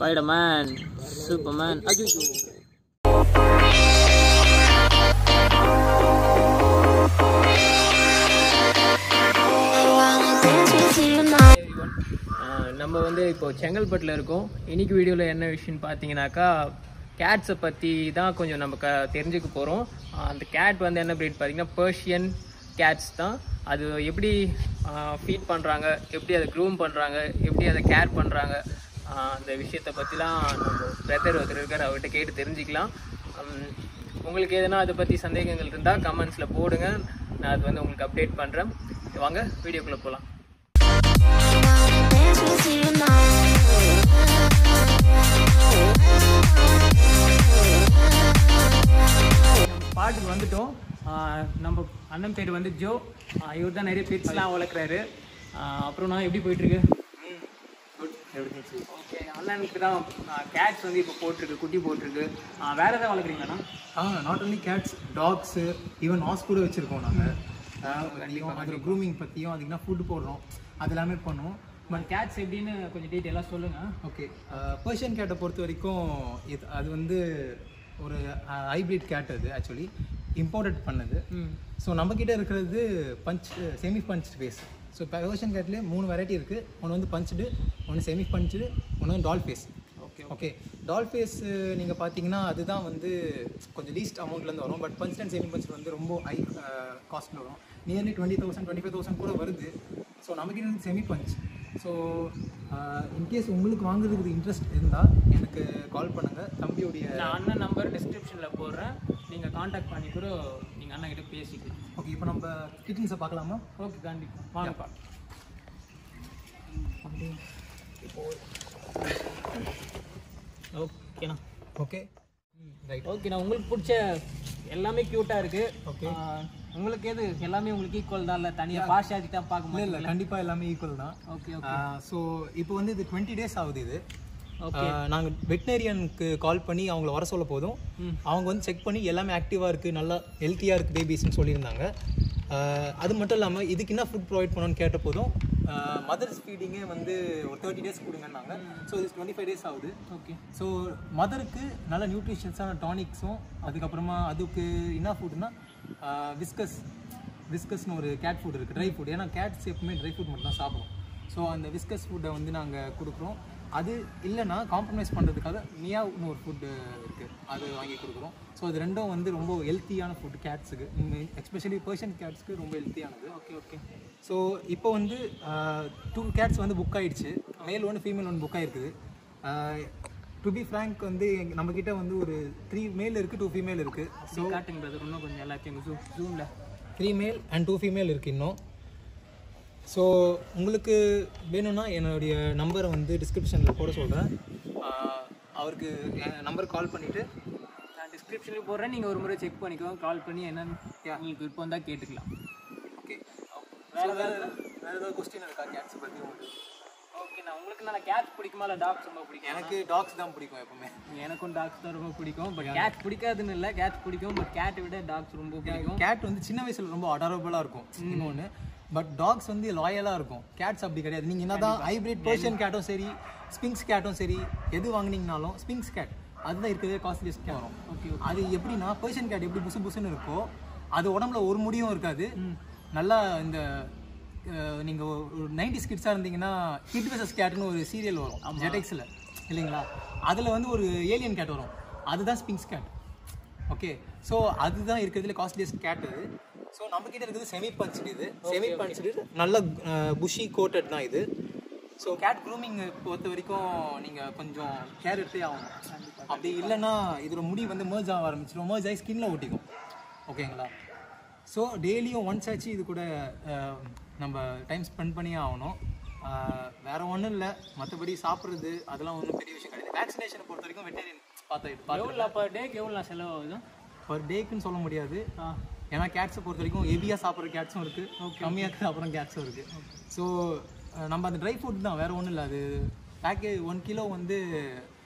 Spiderman Superman ஐயோ நம்ம வந்து இப்போ செங்கல்பட்டில் இருக்கோம் இன்னைக்கு வீடியோவில் என்ன விஷயம்னு பார்த்தீங்கன்னாக்கா கேட்ஸை பற்றி தான் கொஞ்சம் நம்ம க தெரிஞ்சுக்க போகிறோம் அந்த கேட் வந்து என்ன breed பார்த்தீங்கன்னா பர்ஷியன் கேட்ஸ் தான் அது எப்படி ஃபீட் பண்ணுறாங்க எப்படி அதை க்ரூம் பண்ணுறாங்க எப்படி அதை கேர் பண்ணுறாங்க அந்த விஷயத்தை பற்றிலாம் நம்ம பிரதர் ஒருத்தர் இருக்கார் அவர்கிட்ட கேட்டு தெரிஞ்சுக்கலாம் உம், உங்களுக்கு எதனா அதை பற்றி சந்தேகங்கள் இருந்தால் கமெண்ட்ஸில் போடுங்க நான் அது வந்து உங்களுக்கு அப்டேட் பண்ணுறேன் வாங்க வீடியோக்குள்ளே போகலாம் பாட்டுக்கு வந்துட்டோம் ஆஹ் நம்ம அண்ணன் பேர் வந்து ஜோ இவர் தான் நிறைய பெட்ஸ்லாம் வளர்க்குறாரு ஆஹ் அப்புறம் நான் எப்படி போயிட்டுருக்கு ஓகே அண்ணனுக்கு தான் கேட்ஸ் வந்து இப்போ போட்டிருக்கு குட்டி போட்டிருக்கு ஆஹ் வேற எதாவது வளர்க்குறீங்களாண்ணா ah not only cats dogs even horse கூட வச்சுருக்கோம் நாங்கள் அதில் க்ரூமிங் பற்றியும் அதுக்குன்னா ஃபுட்டு போடுறோம் அது எல்லாமே பண்ணுவோம் பட் கேட்ஸ் எப்படின்னு கொஞ்சம் டீட்டெயிலாக சொல்லுங்கள் ஓகே பர்ஷியன் கேட்டை பொறுத்த வரைக்கும் இது அது வந்து ஒரு ஹைப்ரிட் கேட் அது ஆக்சுவலி இம்போர்ட்டட் பண்ணது ஸோ நம்மக்கிட்ட இருக்கிறது punch semi punch face so இப்போ பர்ஷியன் கேட்லேயே மூணு வெரைட்டி இருக்குது ஒன்று வந்து பஞ்சுடு ஒன்று செமி பஞ்சுடு ஒன்று வந்து doll face okay okay doll face நீங்கள் பார்த்தீங்கன்னா அதுதான் வந்து கொஞ்சம் லீஸ்ட் அமௌண்ட்லேருந்து வரும் but punch and saving punch வந்து ரொம்ப ஹை காஸ்ட்டில் வரும் nearly twenty thousand twenty five thousand கூட வருது ஸோ நமக்கு வந்து செமி பஞ்ச் ஸோ இன்கேஸ் உங்களுக்கு வாங்குறதுக்கு இன்ட்ரெஸ்ட் இருந்தால் எனக்கு கால் பண்ணுங்கள் தம்பியுடைய நான் அண்ணன் நம்பர் டிஸ்கிரிப்ஷனில் போடுறேன் நீங்கள் காண்டாக்ட் பண்ணி கூட நீங்கள் அண்ணன் கிட்ட பேசிக்கலாம் ஓகே இப்போ நம்ம கிட்டன்ஸை பார்க்கலாமா ஓகே கண்டிப்பாக வாங்கப்பா ஓகேண்ணா ஓகே ரைட் ஓகேண்ணா உங்களுக்கு பிடிச்ச எல்லாமே க்யூட்டாக இருக்குது Okay. உங்களுக்கு எது எல்லாமே உங்களுக்கு ஈக்குவல் தான் இல்லை தனியாக பாஷாஜி தான் பார்க்க இல்லை முடியல இல்லை கண்டிப்பாக எல்லாமே ஈக்குவல் தான் ஓகே ஓகே ஸோ இப்போ வந்து இது டுவெண்ட்டி டேஸ் ஆகுது இது ஓகே நாங்கள் வெட்டினரியனுக்கு கால் பண்ணி அவங்கள வர சொல்ல போதும் ம். அவங்க வந்து செக் பண்ணி எல்லாமே ஆக்டிவாக இருக்குது நல்லா ஹெல்த்தியாக இருக்குது பேபிஸ்னு சொல்லியிருந்தாங்க ஆஹ் அது மட்டும் இல்லாமல் இதுக்கு என்ன ஃபுட் ப்ரொவைட் பண்ணணும்னு கேட்ட போதும் மதர்ஸ் ஃபீடிங்கே வந்து ஒரு தேர்ட்டி டேஸ் கொடுங்கன்னாங்க ஸோ இது டுவெண்ட்டி ஃபைவ் டேஸ் ஆகுது ஓகே ஸோ மதருக்கு நல்ல நியூட்ரிஷன்ஸான டானிக்ஸும் அதுக்கப்புறமா அதுக்கு என்ன ஃபுட்னா விஸ்கஸ் விஸ்கஸ்னு ஒரு கேட் ஃபுட் இருக்குது ட்ரை ஃபுட் ஏன்னா கேட்ஸ் எப்பவுமே ட்ரை ஃபுட் மட்டும் தான் சாப்பிடும் ஸோ அந்த விஸ்கஸ் ஃபுட்டை வந்து நாங்கள் கொடுக்குறோம் அது இல்லைன்னா காம்ப்ரமைஸ் பண்ணுறதுக்காக மியாவுன்னு ஒரு ஃபுட்டு இருக்குது அது வாங்கி கொடுக்குறோம் ஸோ அது ரெண்டும் வந்து ரொம்ப ஹெல்த்தியான ஃபுட் கேட்ஸுக்கு எஸ்பெஷலி பர்ஷியன் கேட்ஸ்க்கு ரொம்ப ஹெல்த்தியானது ஓகே ஓகே ஸோ இப்போ வந்து டூ கேட்ஸ் வந்து புக் ஆயிடுச்சு மேல் ஒன்று ஃபீமேல் ஒன்று புக் ஆயிருக்குது டு பி ஃப்ரேங்க் வந்து எங்க- நம்மக்கிட்ட வந்து ஒரு த்ரீ மேல் இருக்குது டூ ஃபீமேல் இருக்குது ஸோ காட்டுங்க பிரதர் இன்னும் கொஞ்சம் எல்லாத்தையும் ஜூ ஜூமில் three male and two female இருக்குது இன்னும் ஸோ உங்களுக்கு வேணும்னா என்னுடைய நம்பரை வந்து டிஸ்கிரிப்ஷனில் போட சொல்கிறேன் அவருக்கு என் நம்பர் கால் பண்ணிவிட்டு நான் டிஸ்கிரிப்ஷனில் போடுறேன் நீங்கள் ஒரு முறை செக் பண்ணிக்கோங்க கால் பண்ணி என்னன்னு உங்களுக்கு விருப்பம் தான் கேட்டுக்கலாம் ஓகே வேறு வேறு வேறு ஏதாவது கொஸ்டின் இருக்கா கேட்ஸ் பற்றி உங்களுக்கு ஓகே நான் உங்களுக்கு நான் கேட்ஸ் பிடிக்குமா இல்லை டாக்ஸ் ரொம்ப பிடிக்கும் எனக்கு டாக்ஸ் தான் பிடிக்கும் எப்பவுமே எனக்கும் டாக்ஸ் தான் ரொம்ப பிடிக்கும் பட் கேட் பிடிக்காதுன்னு இல்லை கேட்ஸ் பிடிக்கும் பட் கேட்டை விட டாக்ஸ் ரொம்ப பிடிக்கும் கேட் வந்து சின்ன வயசுல ரொம்ப அடாரபிளாக இருக்கும் இன்னொன்று பட் டாக்ஸ் வந்து லாயலாக இருக்கும் கேட்ஸ் அப்படி கிடையாது நீங்கள் என்னதான் ஹைபிரிட் பர்ஷியன் கேட்டும் சரி ஸ்பிங்ஸ் கேட்டும் சரி எது வாங்குனீங்கனாலும் ஸ்பிங்ஸ் கேட் அதுதான் இருக்கிறதே காஸ்ட்லியஸ்ட் கேட் வரும் ஓகே அது எப்படின்னா பர்ஷியன் கேட் எப்படி புசு புசுன்னு இருக்கோ அது உடம்புல ஒரு முடியும் இருக்காது நல்லா இந்த அஹ், நீங்க ஒரு நைன்டி கிட்ஸாக இருந்தீங்கன்னா கிட் வெசஸ் கேட்னு ஒரு சீரியல் வரும் ஜெடெக்ஸில் இல்லைங்களா அதில் வந்து ஒரு ஏலியன் கேட் வரும் அதுதான் ஸ்பிங்ஸ் கேட் ஓகே ஸோ அதுதான் இருக்கிறதுல காஸ்ட்லியஸ்ட் கேட் அது ஸோ நம்ம கிட்ட இருக்கிறது செமி பஞ்ச்டு இது செமி பஞ்ச்டு நல்ல புஷி கோட்டட் தான் இது ஸோ கேட் க்ரூமிங் பொறுத்த வரைக்கும் நீங்கள் கொஞ்சம் கேர் எடுத்தே ஆகணும் அப்படி இல்லைன்னா இதோட முடி வந்து merge ஆக ஆரம்பிச்சிடும் merge ஆகி ஸ்கின்ல ஒட்டிக்கும் ஓகேங்களா ஸோ டெய்லியும் ஒன்ஸ் ஆச்சு இது கூட அஹ், நம்ம டைம் ஸ்பெண்ட் பண்ணியே ஆகணும் அஹ், வேற ஒன்றும் இல்லை மற்றபடி சாப்பிட்றது அதெல்லாம் ஒன்றும் பெரிய விஷயம் கிடையாது வேக்சினேஷனை பொறுத்த வரைக்கும் வெட்டேரியன் பார்த்து பார்த்து எவ்வளோ பர் டேக்கு எவ்வளோ செலவு ஆகுது பர் டேக்குன்னு சொல்ல முடியாது ஆ ஏன்னா கேட்ஸை பொறுத்த வரைக்கும் ஹெவியாக சாப்பிட்ற கேட்ஸும் இருக்குது கம்மியாக சாப்பிட்ற கேட்ஸும் இருக்குது ஸோ நம்ம அந்த ட்ரை ஃபுட் தான் வேறு ஒன்றும் இல்லை அது பேக்கேஜ் ஒன் கிலோ வந்து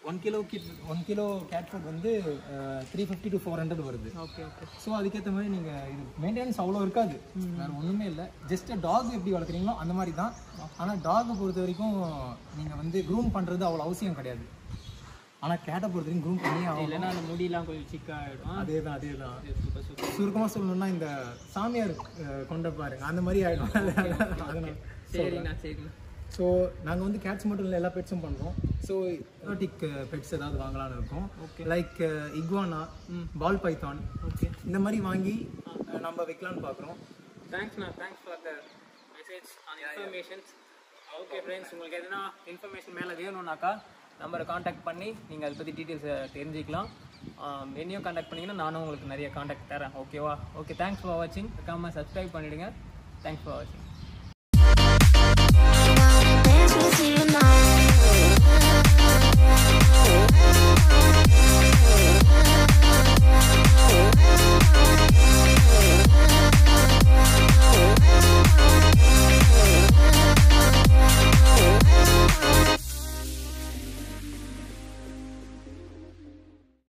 one kilo kit one kilo cat food வந்து three fifty to four hundred வருது ஓகே ஓகே ஸோ அதுக்கேற்ற மாதிரி நீங்கள் இது மெயின்டெனன்ஸ் அவ்வளோ இருக்காது வேறு ஒன்றுமே இல்லை ஜஸ்ட் டாக் எப்படி வளர்க்குறீங்களோ அந்த மாதிரி தான் ஆனால் டாகை பொறுத்த வரைக்கும் நீங்கள் வந்து க்ரூம் பண்ணுறது அவ்வளோ அவசியம் கிடையாது ஆனால் கேட்டை பொறுத்த வரைக்கும் க்ரூம் பண்ணியே ஆகும் இல்லைன்னா அந்த முடியெல்லாம் கொஞ்சம் சிக்காகிடும் அதே தான் அதே தான் சூப்பர் சூப்பர் சுருக்கமாக சொல்லணும்னா இந்த சாமியார் அஹ், கொண்ட பாருங்க அந்த மாதிரி ஆகிடும் அதனால் சரிண்ணா சரிண்ணா ஸோ நாங்கள் வந்து கேட்ஸ் மட்டும் இல்லை எல்லா பெட்ஸும் பண்ணுறோம் ஸோ எக்ஸாட்டிக் பெட்ஸ் ஏதாவது வாங்கலாம்னு இருக்கோம் like iguana ball python okay இந்த மாதிரி வாங்கி அஹ், நம்ம வைக்கலாம்னு பார்க்குறோம் தேங்க்ஸ்ண்ணா thanks for the message on informations okay friends உங்களுக்கு எதுனா இன்ஃபர்மேஷன் மேலே வேணும்னாக்கா நம்பரை காண்டாக்ட் பண்ணி நீங்கள் அதை பற்றி டீட்டெயில்ஸை தெரிஞ்சுக்கலாம் ஆம், என்னையும் காண்டாக்ட் பண்ணிங்கன்னா நானும் உங்களுக்கு நிறைய காண்டாக்ட் தரேன் ஓகேவா ஓகே தேங்க்ஸ் ஃபார் வாட்சிங் மறக்காமல் சப்ஸ்கிரைப் பண்ணிவிடுங்க தேங்க்ஸ் ஃபார் வாட்சிங்